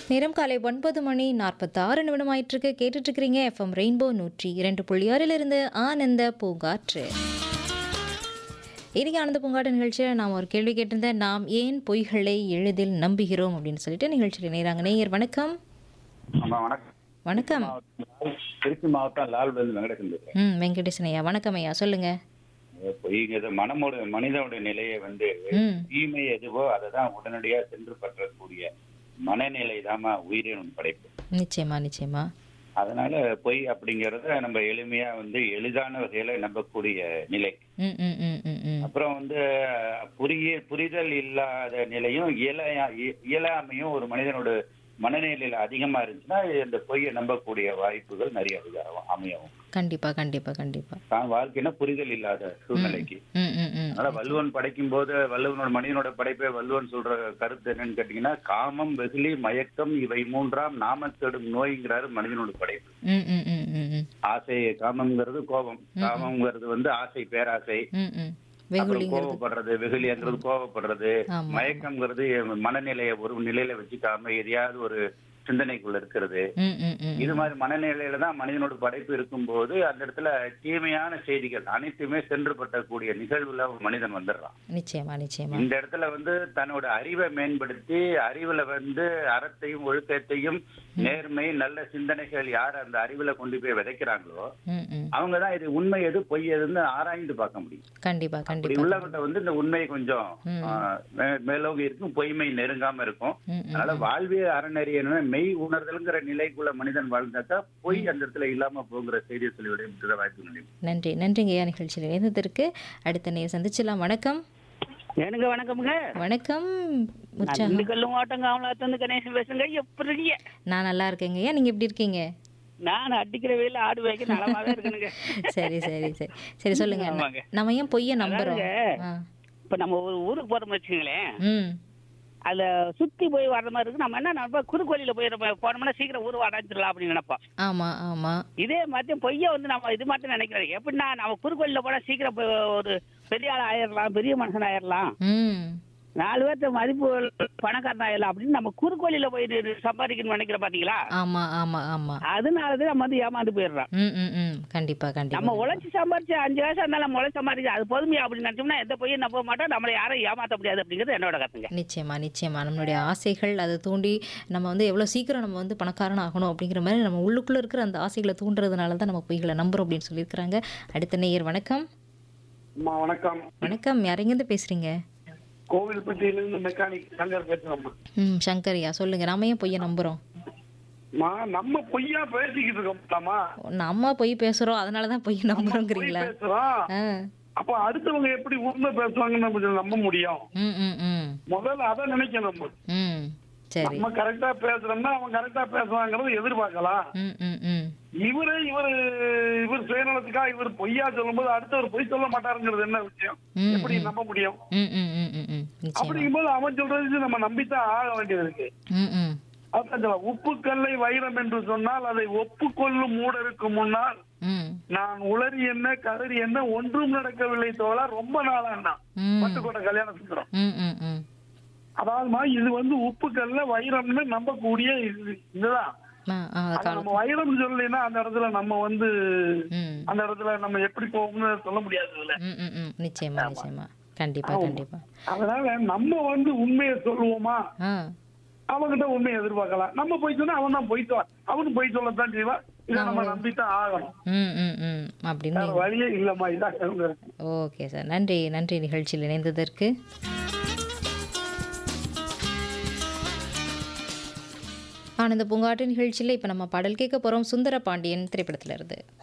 நேரம் காலை ஒன்பது மணி நாற்பத்தாறு நிமிடம் ஆயிட்டிருக்கு கேட்டுட்டு இருக்கிறீங்க எஃப்எம் ரெயின்போ நூற்றி இரண்டு புள்ளி ஆறிலிருந்து ஆனந்த பூங்காற்று இன்னைக்கு ஆனந்த பூங்காட்டு நிகழ்ச்சியில் நாம் ஒரு கேள்வி கேட்டிருந்தேன் நாம் ஏன் பொய்களை எளிதில் நம்புகிறோம் அப்படின்னு சொல்லிட்டு நிகழ்ச்சியில் நேராங்க நேயர் வணக்கம் ஆமா வணக்கம் வணக்கம் திருச்சி மாவட்டம் லால்பந்து வெங்கடேசன் பேசுறேன் ம் வெங்கடேசன் ஐயா வணக்கம் ஐயா சொல்லுங்க பொய்ங்கிறது மனமோட மனிதனுடைய நிலையை வந்து ம் தீமை எதுவோ அதை தான் உடனடியா சென்று பற்றக்கூடிய மனநிலை தாமா உயிரினும் படைப்பு நிச்சயமா நிச்சயமா அதனால பொய் அப்படிங்கறத நம்ம எளிமையா வந்து எளிதான வகையில நம்பக்கூடிய நிலை ம் ம் ம் ம் ம் அப்புறம் வந்து புரிய புரிதல் இல்லாத நிலையும் இயலையா இய- இயலாமையும் ஒரு மனிதனோட மனநிலையில அதிகமா இருந்துச்சுன்னா இந்த பொய்யை நம்பக்கூடிய வாய்ப்புகள் நிறைய அதிகம் அமையும் கண்டிப்பா கண்டிப்பா கண்டிப்பா தான் வாழ்க்கைன்னா புரிதல் இல்லாத சூழ்நிலைக்கு ம் ம் ம் அதனால வள்ளுவன் படைக்கும் போது வள்ளுவனோட மனிதனோட படைப்பை வள்ளுவன் சொல்ற கருத்து என்னன்னு கேட்டீங்கன்னா காமம் வெகுளி மயக்கம் இவை மூன்றாம் நாமத்தெடும் நோய்ங்கிறாரு மனிதனோட படைப்பு ம் ம் ம் ம் ம் ஆசை காமம்ங்கிறது கோபம் காமம்ங்கிறது வந்து ஆசை பேராசை ம் ம் அப்புறம் வெகுளிங்கிறது கோபப்படுறது வெகுளிங்கிறது கோபப்படுறது ஆமா. மயக்கம்ங்கிறது மனநிலையை ஒரு நிலையில வச்சுக்காம எதையாவது ஒரு சிந்தனைக்குள்ள இருக்கிறது ம் ம் ம் இது மாதிரி மனநிலையில தான் மனிதனோட படைப்பு இருக்கும்போது அந்த இடத்துல தீமையான செய்திகள் அனைத்துமே சென்று பட்டக்கூடிய நிகழ்வுல ஒரு மனிதன் வந்துடுறான் நிச்சயமா நிச்சயமா இந்த இடத்துல வந்து தன்னோட அறிவை மேம்படுத்தி அறிவுல வந்து அறத்தையும் ஒழுக்கத்தையும் நேர்மை நல்ல சிந்தனைகள் யார் அந்த அறிவுல கொண்டு போய் விதைக்கிறாங்களோ ம் ம் அவங்க தான் இது உண்மை எது பொய் எதுன்னு ஆராய்ந்து பார்க்க முடியும் கண்டிப்பா அப்படி கண்டிப்பா உள்ளவங்க வந்து இந்த உண்மை கொஞ்சம் ம். ஆ, மே- மேலோங்கி இருக்கும் பொய்மை நெருங்காம இருக்கும் ம் ம் அதனால வாழ்வியல் அறநெறி என்ன மெய் உணர்தல்ங்கிற நிலைக்குள்ள மனிதன் வாழ்ந்தாக்கா பொய் அந்த இடத்துல இல்லாம போங்கிற செய்தியை சொல்லி விட வாய்ப்பு முடியும் நன்றி நன்றிங்க ஐயா நிகழ்ச்சியில் இணைந்ததற்கு அடுத்த நேர் சந்திச்சிடலாம் வணக்கம் எனக்கு வணக்கம்ங்க வணக்கம் நான் உற்சாகம் திண்டுக்கல் மாவட்டம் காமலாத்து கணேசன் பேசுங்க எப்படி நான் நல்லா இருக்கேங்க ஐயா நீங்க எப்படி இருக்கீங்க நான் அடிக்கிற வெயில ஆடு வைக்க நலமாவே இருக்கணுங்க சரி சரி சரி சரி சொல்லுங்க ஆமாங்க. நம்ம ஏன் பொய்யை நம்புறோம் அதாவதுங்க, ஆ. இப்ப நம்ம ஒரு ஊருக்கு போறோம்னு வச்சுங்களேன் ம் அதுல சுத்தி போய் வர்ற மாதிரி இருக்கு நம்ம என்ன நினைப்போம் குறுக்கோலியில போய் நம்ம போனோம்னா சீக்கிரம் ஊர் அடைஞ்சிடலாம் அப்படின்னு நினைப்போம் ஆமா ஆமா இதே மாதிரி பொய்ய வந்து நம்ம இது மட்டும் நினைக்கிறோம் எப்படின்னா நம்ம குறுக்கோலியில போனா சீக்கிரம் போய் ஒரு பெரிய ஆள் ஆயிரலாம் பெரிய மனுஷன் ஆயிரலாம் ம் நாலு பேர்த்த மதிப்பு பணக்காரன் ஆயிரலாம் அப்படின்னு நம்ம குறுக்கோலியில போய் சம்பாதிக்கணும்னு நினைக்கிறோம் பாத்தீங்களா ஆமா ஆமா ஆமா அதனாலதான் நம்ம வந்து ஏமாந்து போயிடுறோம் ம் ம் ம் கண்டிப்பா நம்ம கண்டிப்பா உழைச்சு சம்பாரிச்சு அஞ்சு வருஷம் இருந்தாலும் நம்ம உழைச்சு சம்பாரிச்சு அது பொதுமையா அப்படின்னு நினைச்சோம்னா எந்த பொய்யும் நம்ப மாட்டோம் நம்மளை யாரும் ஏமாத்த முடியாது அப்படிங்கிறது என்னோட கருத்துங்க நிச்சயமா நிச்சயமா நம்மளுடைய ஆசைகள் அதை தூண்டி நம்ம வந்து எவ்வளோ சீக்கிரம் நம்ம வந்து பணக்காரன் ஆகணும் அப்படிங்கிற மாதிரி நம்ம உள்ளுக்குள்ளே இருக்கிற அந்த ஆசைகளை தூண்டுறதுனால தான் நம்ம பொய்களை நம்புறோம் அப்படின்னு சொல்லியிருக்கிறாங்க அடுத்த நேயர் வணக்கம் அம்மா வணக்கம் வணக்கம் யாரெங்கேருந்து பேசுறீங்க கோவில்பட்டியிலிருந்து மெக்கானிக் சங்கர் பேசுறோம்மா ம் சங்கரியா சொல்லுங்க நாம ஏன் பொய்யை நம்புறோம் அம்மா, நம்ம பொய்யா பேசிக்கிட்டு இருக்கோம்லாமா நம்ம பொய் பேசுறோம் அதனால தான் பொய் நம்புறோங்கிறீங்களா பேசுறோம் ஆ அப்ப அடுத்தவங்க எப்படி உண்மை பேசுவாங்கன்னு நம்ம கொஞ்சம் நம்ப முடியும் ம் ம் ம் முதல்ல அதை நினைக்கணும் நம்ம ம் சரி நம்ம கரெக்டா பேசுறோம்னா அவன் கரெக்டா பேசுவாங்கிறத எதிர்பார்க்கலாம் ம் ம் ம் இவரு இவரு இவர் சுயநலத்துக்காக இவர் பொய்யா சொல்லும்போது அடுத்தவர் பொய் சொல்ல மாட்டாருங்கிறது என்ன விஷயம் ம், எப்படி நம்ப முடியும் ம் ம் ம் ம் ம் நிச்சயமா அப்படிங்கும்போது அவன் சொல்றது நம்ம நம்பித்தான் ஆக வேண்டியது இருக்கு ம் ம் அதான் சொல்ல, உப்புக்கல்லை வைரம் என்று சொன்னால் அதை ஒப்புக்கொள்ளும் மூடருக்கு முன்னால் ம் நான் உளறி என்ன கதறி என்ன ஒன்றும் நடக்கவில்லை தோழா ரொம்ப நாளாண்ணா ம் பட்டுக்கோட்டை கல்யாண சுந்தரம் ம் ம் ம் அதாவதுமா இது வந்து உப்புக்கல்ல வைரம்னு நம்பக்கூடிய இது இதுதான் ஆ ஆ ஆனா காலம் நம்ம வைரம் சொல்லலைன்னா அந்த இடத்துல நம்ம வந்து ம் அந்த இடத்துல நம்ம எப்படி போகும்னு சொல்ல முடியாது இதுல ம் ம் ம் நிச்சயமா நிச்சயமா கண்டிப்பா கண்டிப்பா அதனால நம்ம வந்து உண்மையை சொல்லுவோமா ஆ அவன்கிட்ட உண்மையை எதிர்பார்க்கலாம் நம்ம போய் சொன்னா அவன் தான் போய்த்துவான் அவனு போய் சொல்லத்தான் செய்வான் இதை நம்ம நம்பித்தான் ஆகணும் ம் ம் ம் அப்படின்னு வேற வழியே இல்லம்மா இதான் கருங்க ஓகே சார் நன்றி நன்றி நிகழ்ச்சியில் இணைந்ததற்கு ஆனந்த பூங்காட்டு நிகழ்ச்சியில் இப்போ நம்ம பாடல் கேட்க போகிறோம் சுந்தர பாண்டியன் திரைப்படத்துல இருந்து